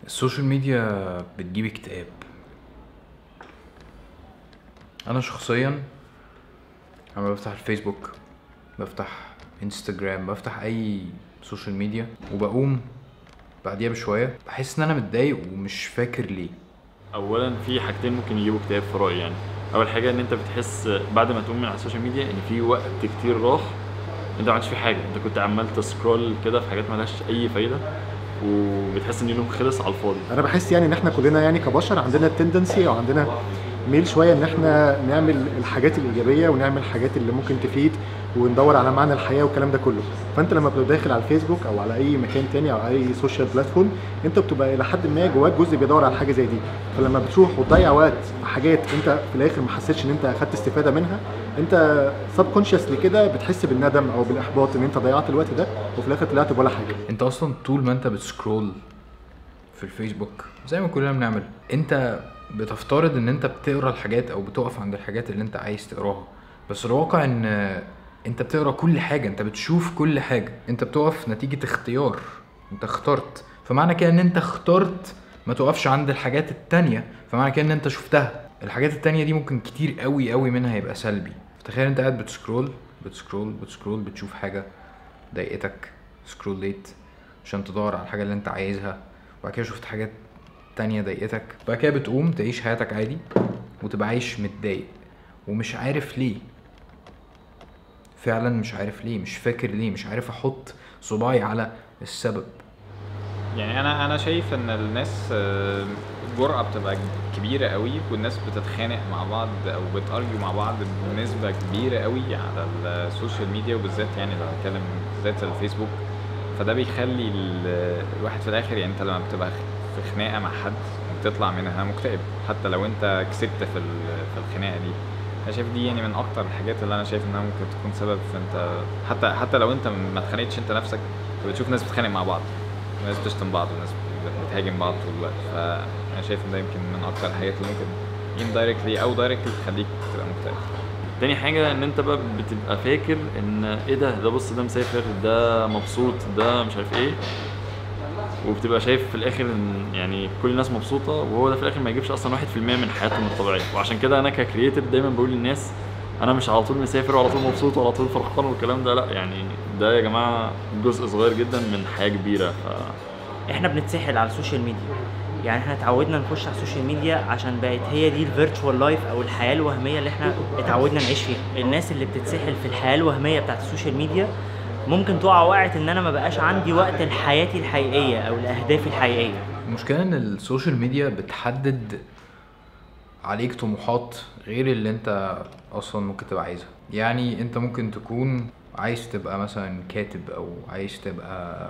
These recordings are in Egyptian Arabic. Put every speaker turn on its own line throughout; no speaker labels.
السوشيال ميديا بتجيب اكتئاب انا شخصيا لما بفتح الفيسبوك بفتح انستجرام بفتح اي سوشيال ميديا وبقوم بعديها بشويه بحس ان انا متضايق ومش فاكر ليه
اولا في حاجتين ممكن يجيبوا اكتئاب في رايي يعني اول حاجه ان انت بتحس بعد ما تقوم من على السوشيال ميديا ان في وقت كتير راح انت ما عملتش فيه حاجه انت كنت عمال تسكرول كده في حاجات مالهاش اي فايده وبتحس ان اليوم خلص على الفاضي
انا بحس يعني ان احنا كلنا يعني كبشر عندنا التندنسي او عندنا ميل شويه ان احنا نعمل الحاجات الايجابيه ونعمل الحاجات اللي ممكن تفيد وندور على معنى الحياه والكلام ده كله فانت لما بتبقى داخل على الفيسبوك او على اي مكان تاني او اي سوشيال بلاتفورم انت بتبقى الى حد ما جواك جزء بيدور على حاجه زي دي فلما بتروح وتضيع وقت في حاجات انت في الاخر ما حسيتش ان انت اخدت استفاده منها انت سب كونشسلي كده بتحس بالندم او بالاحباط ان انت ضيعت الوقت ده وفي الاخر طلعت بولا حاجه
انت اصلا طول ما انت بتسكرول في الفيسبوك زي ما كلنا بنعمل انت بتفترض ان انت بتقرا الحاجات او بتقف عند الحاجات اللي انت عايز تقراها بس الواقع ان انت بتقرا كل حاجه انت بتشوف كل حاجه انت بتقف نتيجه اختيار انت اخترت فمعنى كده ان انت اخترت ما تقفش عند الحاجات التانية فمعنى كده ان انت شفتها الحاجات التانية دي ممكن كتير قوي قوي منها يبقى سلبي تخيل انت قاعد بتسكرول بتسكرول بتسكرول بتشوف حاجه ضايقتك سكرول ليت عشان تدور على الحاجه اللي انت عايزها وبعد كده شفت حاجات تانية ضايقتك بعد كده بتقوم تعيش حياتك عادي وتبقى عايش متضايق ومش عارف ليه فعلا مش عارف ليه مش فاكر ليه مش عارف احط صباعي على السبب
يعني انا انا شايف ان الناس آه، الجرأة بتبقى كبيرة قوي والناس بتتخانق مع بعض او بتارجيو مع بعض بنسبة كبيرة قوي على السوشيال ميديا وبالذات يعني لو هنتكلم بالذات الفيسبوك فده بيخلي ال- الواحد في الاخر يعني انت لما بتبقى في خناقة مع حد بتطلع منها مكتئب حتى لو انت كسبت في ال- في الخناقة دي انا شايف دي يعني من اكتر الحاجات اللي انا شايف انها ممكن تكون سبب في انت حتى حتى لو انت ما اتخانقتش انت نفسك بتشوف ناس بتتخانق مع بعض وناس بتشتم بعض وناس بتهاجم بعض طول الوقت فانا شايف ان ده يمكن من اكتر الحاجات اللي ممكن indirectly او directly تخليك تبقى مكتئب
تاني حاجة ان انت بقى بتبقى فاكر ان ايه ده ده بص ده مسافر ده مبسوط ده مش عارف ايه وبتبقى شايف في الاخر ان يعني كل الناس مبسوطة وهو ده في الاخر ما يجيبش اصلا واحد في المية من حياتهم الطبيعية وعشان كده انا ككرييتيف دايما بقول للناس انا مش على طول مسافر وعلى طول مبسوط وعلى طول فرحان والكلام ده لا يعني ده يا جماعة جزء صغير جدا من حياة كبيرة ف
احنا بنتسحل على السوشيال ميديا يعني احنا اتعودنا نخش على السوشيال ميديا عشان بقت هي دي الفيرتشوال لايف او الحياه الوهميه اللي احنا اتعودنا نعيش فيها الناس اللي بتتسحل في الحياه الوهميه بتاعت السوشيال ميديا ممكن تقع وقعت ان انا ما بقاش عندي وقت لحياتي الحقيقيه او لاهدافي الحقيقيه
المشكلة ان السوشيال ميديا بتحدد عليك طموحات غير اللي انت اصلا ممكن تبقى عايزها يعني انت ممكن تكون عايز تبقى مثلا كاتب او عايز تبقى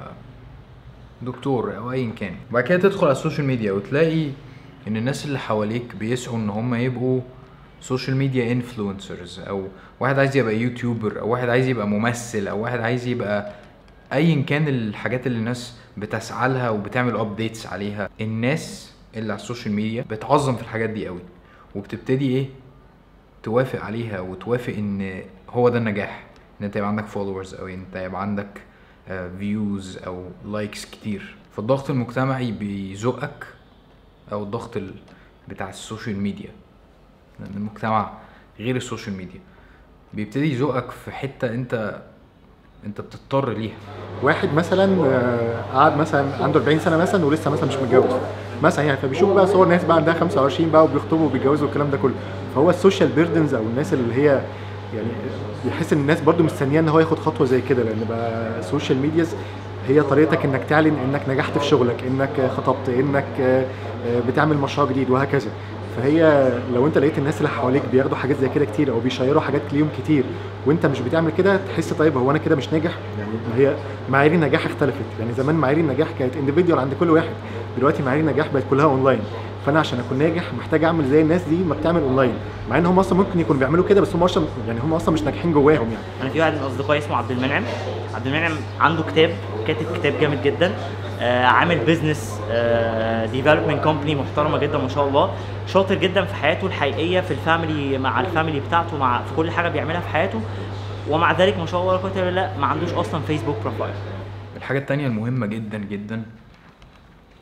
دكتور او ايا كان وبعد كده تدخل على السوشيال ميديا وتلاقي ان الناس اللي حواليك بيسعوا ان هم يبقوا سوشيال ميديا انفلونسرز او واحد عايز يبقى يوتيوبر او واحد عايز يبقى ممثل او واحد عايز يبقى ايا كان الحاجات اللي الناس بتسعى لها وبتعمل ابديتس عليها الناس اللي على السوشيال ميديا بتعظم في الحاجات دي قوي وبتبتدي ايه توافق عليها وتوافق ان هو ده النجاح ان انت يبقى عندك فولورز او انت يبقى عندك فيوز او لايكس كتير فالضغط المجتمعي بيزقك او الضغط ال- بتاع السوشيال ميديا لان المجتمع غير السوشيال ميديا بيبتدي يزقك في حته انت انت بتضطر ليها
واحد مثلا آه، قعد مثلا عنده 40 سنه مثلا ولسه مثلا مش متجوز مثلا يعني فبيشوف بقى صور ناس بقى عندها 25 بقى وبيخطبوا وبيتجوزوا والكلام ده كله فهو السوشيال بيردنز او الناس اللي هي يعني بيحس ان الناس برضو مستنياه ان هو ياخد خطوه زي كده لان بقى السوشيال ميدياز هي طريقتك انك تعلن انك نجحت في شغلك انك خطبت انك آه، آه، بتعمل مشروع جديد وهكذا فهي لو انت لقيت الناس اللي حواليك بياخدوا حاجات زي كده كتير او بيشيروا حاجات ليهم كتير وانت مش بتعمل كده تحس طيب هو انا كده مش ناجح يعني ما هي معايير النجاح اختلفت يعني زمان معايير النجاح كانت انديفيدوال عند كل واحد دلوقتي معايير النجاح بقت كلها اونلاين فانا عشان اكون ناجح محتاج اعمل زي الناس دي ما بتعمل اونلاين مع ان هم اصلا ممكن يكونوا بيعملوا كده بس هم اصلا يعني هم اصلا مش ناجحين جواهم يعني
انا في واحد من اصدقائي اسمه عبد المنعم عبد المنعم عنده كتاب كاتب كتاب جامد جدا آه عامل بيزنس ديفلوبمنت كومباني محترمه جدا ما شاء الله شاطر جدا في حياته الحقيقيه في الفاميلي مع الفاميلي بتاعته مع في كل حاجه بيعملها في حياته ومع ذلك ما شاء الله لا قوه الا بالله ما عندوش اصلا فيسبوك بروفايل
الحاجة التانية المهمة جدا جدا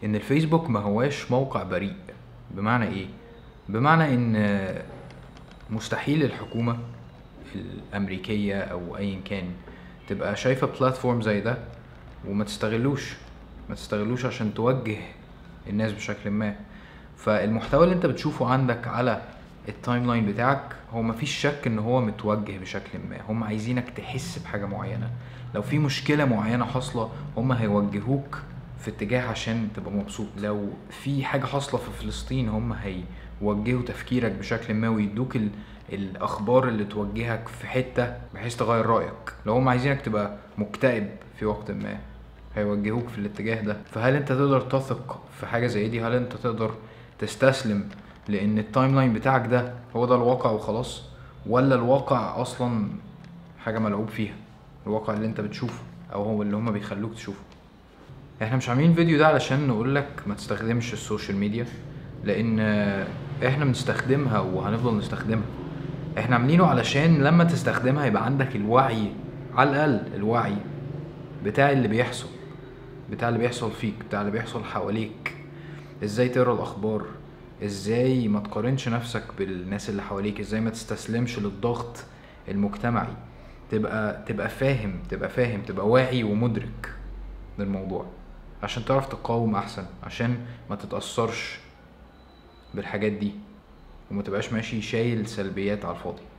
ان الفيسبوك ما هواش موقع بريء بمعنى ايه بمعنى ان مستحيل الحكومة الامريكية او ايا كان تبقى شايفة بلاتفورم زي ده وما تستغلوش ما تستغلوش عشان توجه الناس بشكل ما فالمحتوى اللي انت بتشوفه عندك على التايم لاين بتاعك هو مفيش شك ان هو متوجه بشكل ما هم عايزينك تحس بحاجه معينه لو في مشكله معينه حاصله هم هيوجهوك في اتجاه عشان تبقى مبسوط لو في حاجه حاصله في فلسطين هم هيوجهوا تفكيرك بشكل ما ويدوك ال... الاخبار اللي توجهك في حته بحيث تغير رايك لو هم عايزينك تبقى مكتئب في وقت ما هيوجهوك في الاتجاه ده فهل انت تقدر تثق في حاجه زي دي هل انت تقدر تستسلم لان التايم لاين بتاعك ده هو ده الواقع وخلاص ولا الواقع اصلا حاجه ملعوب فيها الواقع اللي انت بتشوفه او هو اللي هما بيخلوك تشوفه احنا مش عاملين الفيديو ده علشان نقولك ما تستخدمش السوشيال ميديا لان احنا بنستخدمها وهنفضل نستخدمها احنا عاملينه علشان لما تستخدمها يبقى عندك الوعي على الاقل الوعي بتاع اللي بيحصل بتاع اللي بيحصل فيك بتاع اللي بيحصل حواليك ازاي تقرا الاخبار ازاي ما تقارنش نفسك بالناس اللي حواليك ازاي ما تستسلمش للضغط المجتمعي تبقى تبقى فاهم تبقى فاهم تبقى واعي ومدرك للموضوع عشان تعرف تقاوم احسن عشان ما تتأثرش بالحاجات دي وما تبقاش ماشي شايل سلبيات على الفاضي